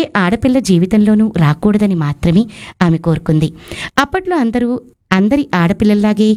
ఆడపిల్ల జీవితంలోనూ రాకూడదని మాత్రమే ఆమె కోరుకుంది అప్పట్లో అందరూ అందరి ఆడపిల్లల్లాగే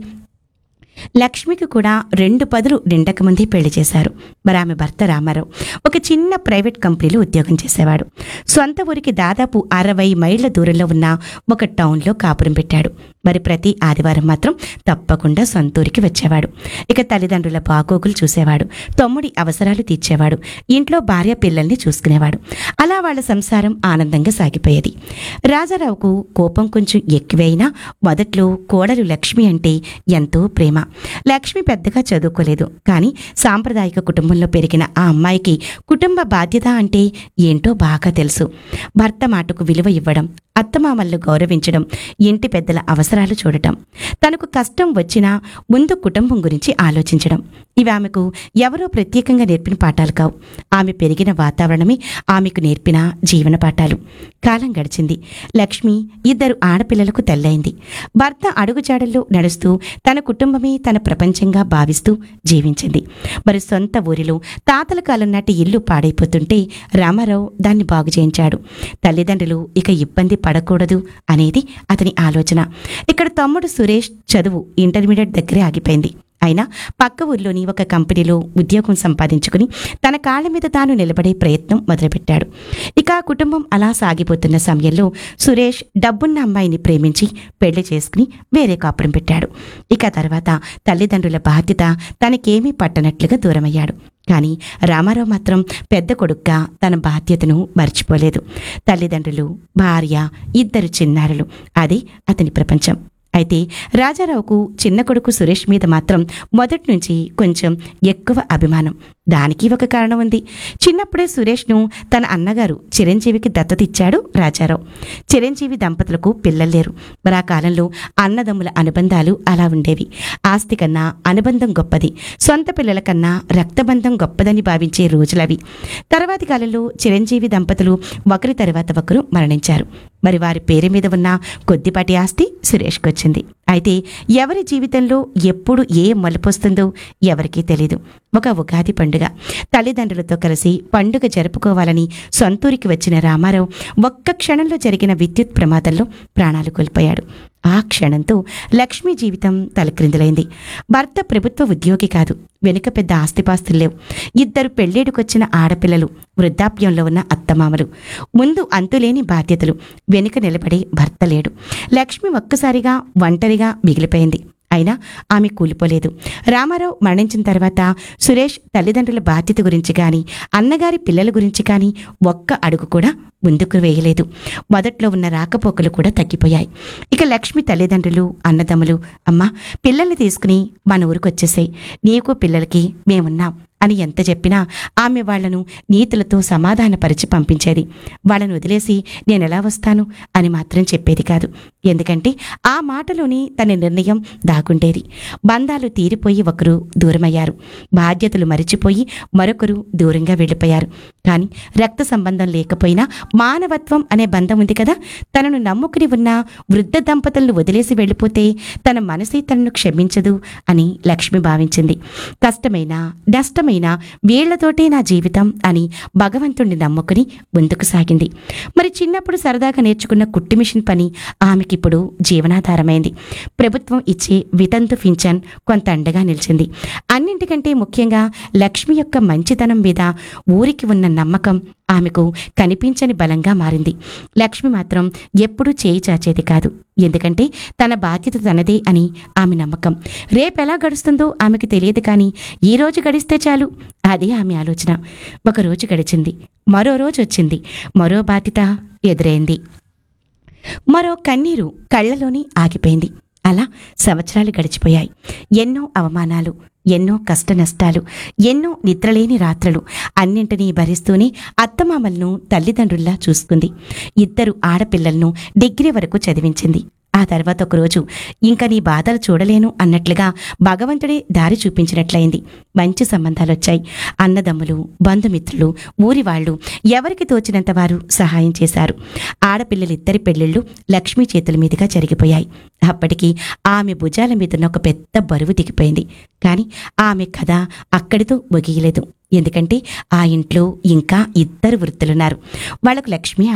లక్ష్మికి కూడా రెండు పదులు నిండకముందే పెళ్లి చేశారు మరి ఆమె భర్త రామారావు ఒక చిన్న ప్రైవేట్ కంపెనీలో ఉద్యోగం చేసేవాడు సొంత ఊరికి దాదాపు అరవై మైళ్ళ దూరంలో ఉన్న ఒక టౌన్లో కాపురం పెట్టాడు మరి ప్రతి ఆదివారం మాత్రం తప్పకుండా సొంత ఊరికి వచ్చేవాడు ఇక తల్లిదండ్రుల బాగోగులు చూసేవాడు తమ్ముడి అవసరాలు తీర్చేవాడు ఇంట్లో భార్య పిల్లల్ని చూసుకునేవాడు అలా వాళ్ళ సంసారం ఆనందంగా సాగిపోయేది రాజారావుకు కోపం కొంచెం ఎక్కువైనా మొదట్లో కోడలు లక్ష్మి అంటే ఎంతో ప్రేమ లక్ష్మి పెద్దగా చదువుకోలేదు కానీ సాంప్రదాయిక కుటుంబంలో పెరిగిన ఆ అమ్మాయికి కుటుంబ బాధ్యత అంటే ఏంటో బాగా తెలుసు భర్త మాటకు విలువ ఇవ్వడం అత్తమామలను గౌరవించడం ఇంటి పెద్దల అవసరాలు చూడటం తనకు కష్టం వచ్చినా ముందు కుటుంబం గురించి ఆలోచించడం ఇవి ఆమెకు ఎవరో ప్రత్యేకంగా నేర్పిన పాఠాలు కావు ఆమె పెరిగిన వాతావరణమే ఆమెకు నేర్పిన జీవన పాఠాలు కాలం గడిచింది లక్ష్మి ఇద్దరు ఆడపిల్లలకు తెల్లైంది భర్త అడుగుజాడల్లో నడుస్తూ తన కుటుంబమే తన ప్రపంచంగా భావిస్తూ జీవించింది మరి సొంత ఊరిలో తాతల కాలం నాటి ఇల్లు పాడైపోతుంటే రామారావు దాన్ని బాగు చేయించాడు తల్లిదండ్రులు ఇక ఇబ్బంది పడకూడదు అనేది అతని ఆలోచన ఇక్కడ తమ్ముడు సురేష్ చదువు ఇంటర్మీడియట్ దగ్గరే ఆగిపోయింది అయినా పక్క ఊర్లోని ఒక కంపెనీలో ఉద్యోగం సంపాదించుకుని తన కాళ్ళ మీద తాను నిలబడే ప్రయత్నం మొదలుపెట్టాడు ఇక ఆ కుటుంబం అలా సాగిపోతున్న సమయంలో సురేష్ డబ్బున్న అమ్మాయిని ప్రేమించి పెళ్లి చేసుకుని వేరే కాపురం పెట్టాడు ఇక తర్వాత తల్లిదండ్రుల బాధ్యత తనకేమీ పట్టనట్లుగా దూరమయ్యాడు కానీ రామారావు మాత్రం పెద్ద కొడుగ్గా తన బాధ్యతను మర్చిపోలేదు తల్లిదండ్రులు భార్య ఇద్దరు చిన్నారులు అది అతని ప్రపంచం అయితే రాజారావుకు చిన్న కొడుకు సురేష్ మీద మాత్రం మొదటి నుంచి కొంచెం ఎక్కువ అభిమానం దానికి ఒక కారణం ఉంది చిన్నప్పుడే సురేష్ను తన అన్నగారు చిరంజీవికి దత్తతిచ్చాడు రాజారావు చిరంజీవి దంపతులకు పిల్లలు లేరు మరి ఆ కాలంలో అన్నదమ్ముల అనుబంధాలు అలా ఉండేవి ఆస్తి కన్నా అనుబంధం గొప్పది సొంత పిల్లల కన్నా రక్తబంధం గొప్పదని భావించే రోజులవి తర్వాతి కాలంలో చిరంజీవి దంపతులు ఒకరి తర్వాత ఒకరు మరణించారు మరి వారి పేరు మీద ఉన్న కొద్దిపాటి ఆస్తి సురేష్కి వచ్చింది అయితే ఎవరి జీవితంలో ఎప్పుడు ఏ మలుపొస్తుందో ఎవరికీ తెలియదు ఒక ఉగాది పండుగ తల్లిదండ్రులతో కలిసి పండుగ జరుపుకోవాలని సొంతూరికి వచ్చిన రామారావు ఒక్క క్షణంలో జరిగిన విద్యుత్ ప్రమాదంలో ప్రాణాలు కోల్పోయాడు ఆ క్షణంతో లక్ష్మి జీవితం తలక్రిందులైంది భర్త ప్రభుత్వ ఉద్యోగి కాదు వెనుక పెద్ద ఆస్తిపాస్తులు లేవు ఇద్దరు పెళ్ళేడుకొచ్చిన ఆడపిల్లలు వృద్ధాప్యంలో ఉన్న అత్తమామలు ముందు అంతులేని బాధ్యతలు వెనుక నిలబడే భర్త లేడు లక్ష్మి ఒక్కసారిగా ఒంటరిగా మిగిలిపోయింది అయినా ఆమె కూలిపోలేదు రామారావు మరణించిన తర్వాత సురేష్ తల్లిదండ్రుల బాధ్యత గురించి కానీ అన్నగారి పిల్లల గురించి కానీ ఒక్క అడుగు కూడా ముందుకు వేయలేదు మొదట్లో ఉన్న రాకపోకలు కూడా తగ్గిపోయాయి ఇక లక్ష్మి తల్లిదండ్రులు అన్నదమ్ములు అమ్మ పిల్లల్ని తీసుకుని మన ఊరికి వచ్చేసాయి నీకు పిల్లలకి మేమున్నాం అని ఎంత చెప్పినా ఆమె వాళ్లను నీతులతో సమాధానపరిచి పంపించేది వాళ్ళను వదిలేసి నేను ఎలా వస్తాను అని మాత్రం చెప్పేది కాదు ఎందుకంటే ఆ మాటలోని తన నిర్ణయం దాగుండేది బంధాలు తీరిపోయి ఒకరు దూరమయ్యారు బాధ్యతలు మరిచిపోయి మరొకరు దూరంగా వెళ్ళిపోయారు కానీ రక్త సంబంధం లేకపోయినా మానవత్వం అనే బంధం ఉంది కదా తనను నమ్ముకుని ఉన్న వృద్ధ దంపతులను వదిలేసి వెళ్ళిపోతే తన మనసే తనను క్షమించదు అని లక్ష్మి భావించింది కష్టమైన నష్టమైన వీళ్లతోటే నా జీవితం అని భగవంతుణ్ణి నమ్ముకుని ముందుకు సాగింది మరి చిన్నప్పుడు సరదాగా నేర్చుకున్న కుట్టి మిషన్ పని ఆమెకిప్పుడు జీవనాధారమైంది ప్రభుత్వం ఇచ్చే వితంతు పింఛన్ కొంత అండగా నిలిచింది అన్నింటికంటే ముఖ్యంగా లక్ష్మి యొక్క మంచితనం మీద ఊరికి ఉన్న నమ్మకం ఆమెకు కనిపించని బలంగా మారింది లక్ష్మి మాత్రం ఎప్పుడూ చేయి చాచేది కాదు ఎందుకంటే తన బాధ్యత తనదే అని ఆమె నమ్మకం రేపెలా గడుస్తుందో ఆమెకు తెలియదు కానీ ఈ రోజు గడిస్తే చాలు అదే ఆమె ఆలోచన ఒక రోజు గడిచింది మరో రోజు వచ్చింది మరో బాధ్యత ఎదురైంది మరో కన్నీరు కళ్ళలోని ఆగిపోయింది అలా సంవత్సరాలు గడిచిపోయాయి ఎన్నో అవమానాలు ఎన్నో కష్ట నష్టాలు ఎన్నో నిద్రలేని రాత్రులు అన్నింటినీ భరిస్తూనే అత్తమామలను తల్లిదండ్రుల్లా చూసుకుంది ఇద్దరు ఆడపిల్లలను డిగ్రీ వరకు చదివించింది ఆ తర్వాత ఒకరోజు ఇంకా నీ బాధలు చూడలేను అన్నట్లుగా భగవంతుడే దారి చూపించినట్లయింది మంచి సంబంధాలొచ్చాయి అన్నదమ్ములు బంధుమిత్రులు ఊరి వాళ్ళు ఎవరికి తోచినంత వారు సహాయం చేశారు ఆడపిల్లలిద్దరి పెళ్లిళ్ళు లక్ష్మీ చేతుల మీదుగా జరిగిపోయాయి అప్పటికి ఆమె భుజాల మీదున్న ఒక పెద్ద బరువు దిగిపోయింది కానీ ఆమె కథ అక్కడితో ముగియలేదు ఎందుకంటే ఆ ఇంట్లో ఇంకా ఇద్దరు వృత్తులున్నారు వాళ్ళకు లక్ష్మి